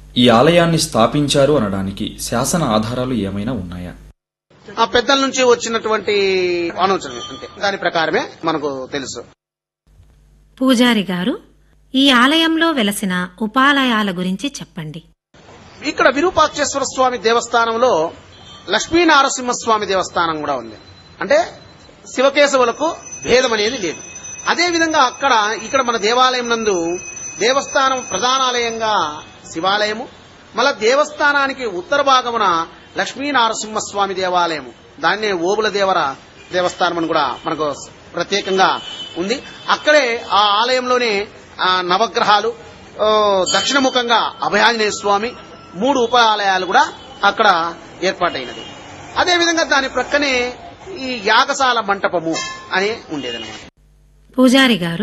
ఈ ఆలయాన్ని స్థాపించారు అనడానికి శాసన ఆధారాలు ఏమైనా ఉన్నాయా ఆ పెద్దల నుంచి వచ్చినటువంటి ఆలోచనలు అంతే దాని ప్రకారమే మనకు తెలుసు పూజారి గారు ఈ ఆలయంలో వెలసిన ఉపాలయాల గురించి చెప్పండి ఇక్కడ విరూపాక్షేశ్వర స్వామి దేవస్థానంలో లక్ష్మీ నారసింహస్వామి దేవస్థానం కూడా ఉంది అంటే శివకేశవులకు భేదం అనేది లేదు అదే విధంగా అక్కడ ఇక్కడ మన దేవాలయం నందు దేవస్థానం ప్రధానాలయంగా శివాలయము మళ్ళా దేవస్థానానికి ఉత్తర భాగమున లక్ష్మీ నారసింహస్వామి దేవాలయము దాన్నే ఓబుల దేవర దేవస్థానం అని కూడా మనకు ప్రత్యేకంగా ఉంది అక్కడే ఆ ఆలయంలోనే ఆ నవగ్రహాలు ఆ, దక్షిణముఖంగా అభయాంజనేయ స్వామి మూడు ఉప ఆలయాలు కూడా అక్కడ ఏర్పాటైనది అదేవిధంగా దాని ప్రక్కనే ఈ యాగశాల మంటపము అని ఉండేదన్నమాట పూజారి గారు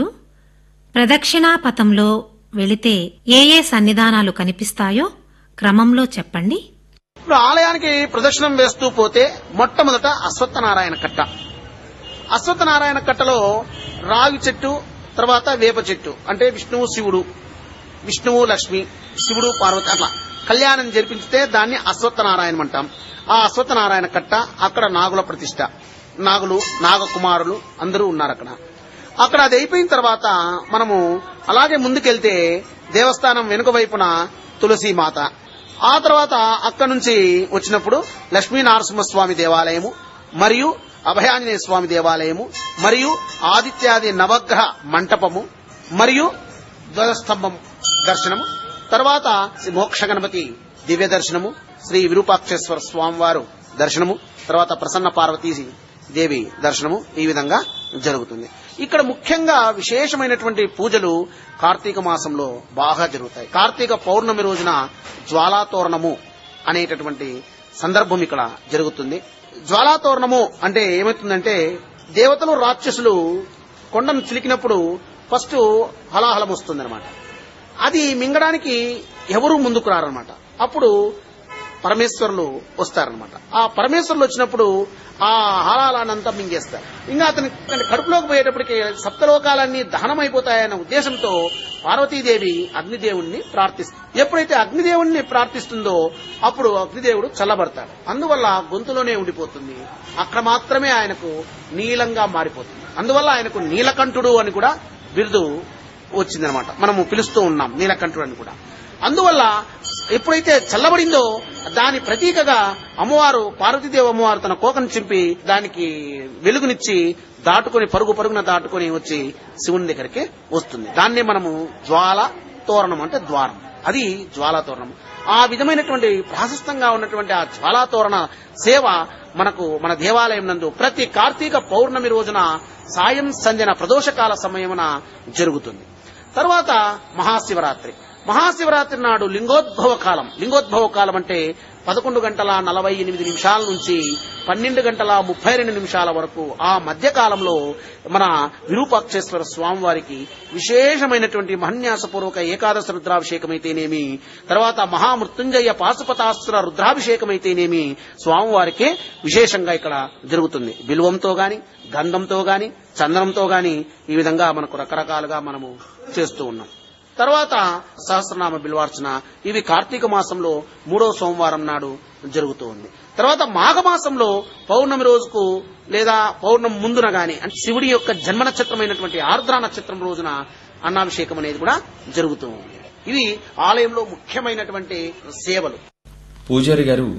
ప్రదక్షిణాపథంలో వెళితే ఏ ఏ సన్నిధానాలు కనిపిస్తాయో క్రమంలో చెప్పండి ఇప్పుడు ఆలయానికి ప్రదక్షిణం వేస్తూ పోతే మొట్టమొదట అశ్వత్థనారాయణ కట్ట అశ్వత్థనారాయణ కట్టలో రావి చెట్టు తర్వాత వేప చెట్టు అంటే విష్ణువు శివుడు విష్ణువు లక్ష్మి శివుడు పార్వతి అట్లా కళ్యాణం జరిపించితే దాన్ని అశ్వత్థనారాయణం అంటాం ఆ అశ్వత్థనారాయణ కట్ట అక్కడ నాగుల ప్రతిష్ట నాగులు నాగకుమారులు అందరూ ఉన్నారు అక్కడ అక్కడ అది అయిపోయిన తర్వాత మనము అలాగే ముందుకెళ్తే దేవస్థానం వెనుక వైపున తులసి మాత ఆ తర్వాత అక్కడ నుంచి వచ్చినప్పుడు లక్ష్మీ నరసింహస్వామి దేవాలయము మరియు అభయాంజనేయ స్వామి దేవాలయము మరియు ఆదిత్యాది నవగ్రహ మంటపము మరియు ధ్వజస్తంభం దర్శనము తర్వాత శ్రీ మోక్ష గణపతి దివ్య దర్శనము శ్రీ విరూపాక్షేశ్వర స్వామివారు దర్శనము తర్వాత ప్రసన్న పార్వతీ దేవి దర్శనము ఈ విధంగా జరుగుతుంది ఇక్కడ ముఖ్యంగా విశేషమైనటువంటి పూజలు కార్తీక మాసంలో బాగా జరుగుతాయి కార్తీక పౌర్ణమి రోజున జ్వాలాతోరణము అనేటటువంటి సందర్భం ఇక్కడ జరుగుతుంది జ్వాలాతోరణము అంటే ఏమవుతుందంటే దేవతలు రాక్షసులు కొండను చిలికినప్పుడు ఫస్ట్ హలాహలం వస్తుందన్నమాట అది మింగడానికి ఎవరూ ముందుకు రారనమాట అప్పుడు పరమేశ్వరులు వస్తారనమాట ఆ పరమేశ్వరులు వచ్చినప్పుడు ఆ హాలాలనంతా మింగేస్తారు ఇంకా అతని అతని కడుపులోకి పోయేటప్పటికి సప్తలోకాలన్నీ దహనమైపోతాయన్న ఉద్దేశంతో పార్వతీదేవి అగ్నిదేవుణ్ణి ప్రార్థిస్తుంది ఎప్పుడైతే అగ్నిదేవుణ్ణి ప్రార్థిస్తుందో అప్పుడు అగ్నిదేవుడు చల్లబడతాడు అందువల్ల గొంతులోనే ఉండిపోతుంది అక్కడ మాత్రమే ఆయనకు నీలంగా మారిపోతుంది అందువల్ల ఆయనకు నీలకంఠుడు అని కూడా బిరుదు వచ్చిందనమాట మనము పిలుస్తూ ఉన్నాం నీలకంఠుడు అని కూడా అందువల్ల ఎప్పుడైతే చల్లబడిందో దాని ప్రతీకగా అమ్మవారు పార్వతీదేవి అమ్మవారు తన కోకను చింపి దానికి వెలుగునిచ్చి దాటుకొని పరుగు పరుగున దాటుకొని వచ్చి శివుని దగ్గరికి వస్తుంది దాన్నే మనము జ్వాల తోరణం అంటే ద్వారం అది జ్వాలా తోరణం ఆ విధమైనటువంటి ప్రాశస్తంగా ఉన్నటువంటి ఆ జ్వాలా తోరణ సేవ మనకు మన దేవాలయం నందు ప్రతి కార్తీక పౌర్ణమి రోజున సాయం సంజన ప్రదోషకాల సమయమున జరుగుతుంది తర్వాత మహాశివరాత్రి మహాశివరాత్రి నాడు లింగోద్భవ కాలం లింగోద్భవ కాలం అంటే పదకొండు గంటల నలభై ఎనిమిది నిమిషాల నుంచి పన్నెండు గంటల ముప్పై రెండు నిమిషాల వరకు ఆ మధ్య కాలంలో మన విరూపాక్షేశ్వర స్వామి వారికి విశేషమైనటువంటి మహన్యాసపూర్వక ఏకాదశ రుద్రాభిషేకమైతేనేమి తర్వాత మహామృత్యుంజయ పాశుపతాస్త్ర రుద్రాభిషేకమైతేనేమి స్వామివారికి విశేషంగా ఇక్కడ జరుగుతుంది బిల్వంతో గాని గంధంతో గాని చందనంతో గాని ఈ విధంగా మనకు రకరకాలుగా మనము చేస్తూ ఉన్నాం తర్వాత సహస్రనామ బిల్వార్చన ఇవి కార్తీక మాసంలో మూడవ సోమవారం నాడు జరుగుతూ ఉంది తర్వాత మాఘమాసంలో పౌర్ణమి రోజుకు లేదా పౌర్ణమి ముందున గాని అంటే శివుడి యొక్క జన్మ నక్షత్రమైనటువంటి ఆర్ద్ర నక్షత్రం రోజున అన్నాభిషేకం అనేది కూడా జరుగుతూ ఉంది ఇవి ఆలయంలో ముఖ్యమైనటువంటి సేవలు పూజారి గారు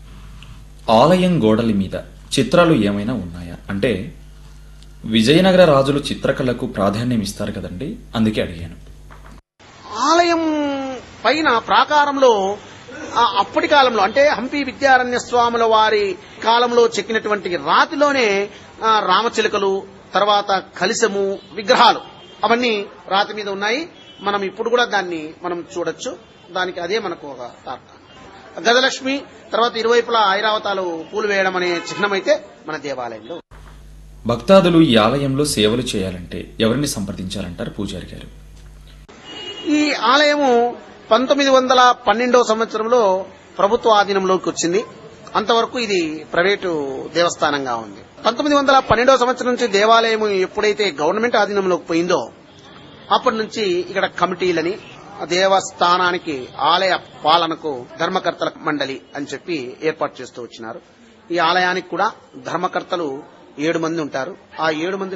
ఆలయం గోడల మీద చిత్రాలు ఏమైనా ఉన్నాయా అంటే విజయనగర రాజులు చిత్రకళకు ప్రాధాన్యం ఇస్తారు కదండి అందుకే అడిగాను ఆలయం పైన ప్రాకారంలో ఆ అప్పటి కాలంలో అంటే హంపి విద్యారణ్య స్వాముల వారి కాలంలో చెక్కినటువంటి రాతిలోనే ఆ, రామచిలుకలు తర్వాత కలిసము విగ్రహాలు అవన్నీ రాతి మీద ఉన్నాయి మనం ఇప్పుడు కూడా దాన్ని మనం చూడొచ్చు దానికి అదే మనకు ఒక తార్కాణం గజలక్ష్మి తర్వాత ఇరువైపులా ఐరావతాలు పూలు వేయడం అనే చిహ్నమైతే మన దేవాలయంలో భక్తాదులు ఈ ఆలయంలో సేవలు చేయాలంటే ఎవరిని సంప్రదించాలంటారు పూజారి గారు ఈ ఆలయము పంతొమ్మిది వందల పన్నెండో సంవత్సరంలో ప్రభుత్వ ఆధీనంలోకి వచ్చింది అంతవరకు ఇది ప్రైవేటు దేవస్థానంగా ఉంది పంతొమ్మిది వందల పన్నెండో సంవత్సరం నుంచి దేవాలయం ఎప్పుడైతే గవర్నమెంట్ ఆధీనంలోకి పోయిందో అప్పటి నుంచి ఇక్కడ కమిటీలని దేవస్థానానికి ఆలయ పాలనకు ధర్మకర్తల మండలి అని చెప్పి ఏర్పాటు చేస్తూ వచ్చినారు ఈ ఆలయానికి కూడా ధర్మకర్తలు ఏడు మంది ఉంటారు ఆ ఏడు మంది